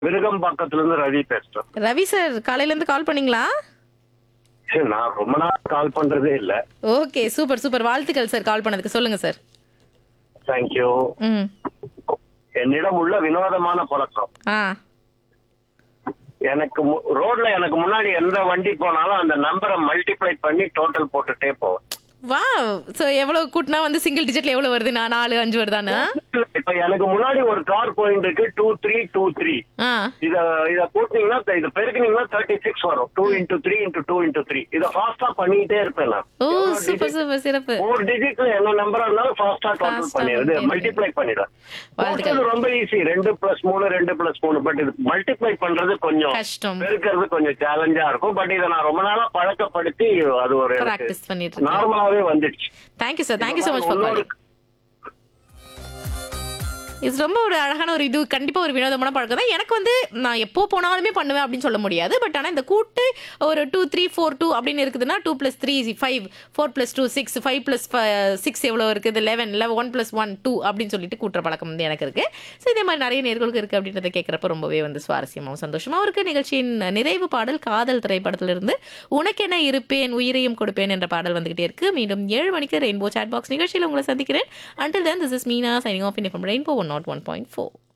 விருகம்பாக்கத்துல இருந்து ரவி பேசுறேன் ரவி சார் காலையில இருந்து கால் பண்ணீங்களா சரி, நான் ரொம்ப நாள் கால் பண்றதே இல்ல ஓகே சூப்பர் சூப்பர் வாழ்த்துக்கள் சார் கால் பண்ணதுக்கு சொல்லுங்க சார் தேங்க்யூ ம் என்னிடம் உள்ள வினோதமான பழக்கம் ஆ எனக்கு மு- ரோட்ல எனக்கு முன்னாடி எந்த வண்டி போனாலும் அந்த நம்பரை மல்டிப்ளை பண்ணி டோட்டல் போட்டுட்டே போவேன் வா சோ எவ்வளவு கூட்டினா வந்து சிங்கிள் டிஜிட்ல எவ்வளவு வருது நான் நாலு அஞ்சு வருதானா இப்ப எனக்கு முன்னாடி ஒரு கார் போயிட்டு இருக்கு டூ த்ரீ டூ த்ரீ ஆ இத இத கூட்டினீங்கன்னா இது பெருக்கினீங்கன்னா தேர்ட்டி சிக்ஸ் வரும் two into three into two into three இதை ஃபாஸ்டா பண்ணிட்டே இருப்பேன் நான் ஓ சூப்பர் சூப்பர் சிறப்பு ஃபோர் டிஜிட்ல என்ன நம்பரா இருந்தாலும் ஃபாஸ்டா டோட்டல் Fast ஆ பண்ணிடுது பண்ணிடுது. மல்டிப்ளை பண்ணிடுறேன் வாழ்த்துக்கள். Total ரொம்ப ஈஸி ரெண்டு பிளஸ் மூணு ரெண்டு பிளஸ் மூணு பட் இது மல்டிப்ளை பண்றது கொஞ்சம் கஷ்டம் பெருக்கிறது கொஞ்சம் சேலஞ்சா இருக்கும் பட் இதை நான் ரொம்ப நாளா பழக்கப்படுத்தி அது ஒரு பிராக்டிஸ் பண்ணிட்டு இருக்கேன் நார்மலாவே வந்துடுச்சு thank you sir thank you so much for இன்னொரு- காலிங் இது ரொம்ப ஒரு அழகான ஒரு இது கண்டிப்பா ஒரு வினோதமான பழக்கம் தான் எனக்கு வந்து நான் எப்போ போனாலுமே பண்ணுவேன் அப்படின்னு சொல்ல முடியாது பட் ஆனா இந்த கூட்டு ஒரு டூ த்ரீ ஃபோர் டூ அப்படின்னு இருக்குதுன்னா two plus three five four plus two six five plus six எவ்வளோ இருக்குது eleven eleven one plus one two அப்படின்னு சொல்லிட்டு கூட்டுற பழக்கம் வந்து எனக்கு இருக்கு ஸோ இதே மாதிரி நிறைய நேர்களுக்கு இருக்கு அப்படின்றத கேட்குறப்ப ரொம்பவே வந்து சுவாரஸ்யமாகவும் சந்தோஷமாகவும் இருக்கு நிகழ்ச்சியின் நிறைவு பாடல் காதல் திரைப்படத்திலிருந்து உனக்கென இருப்பேன் உயிரையும் கொடுப்பேன் என்ற பாடல் வந்துகிட்டே இருக்கு மீண்டும் ஏழு மணிக்கு ரெயின்போ சாட் பாக்ஸ் நிகழ்ச்சியில் உங்களை சந்திக்கிறேன் until then this is Meena signing off in rainbow one nought one point four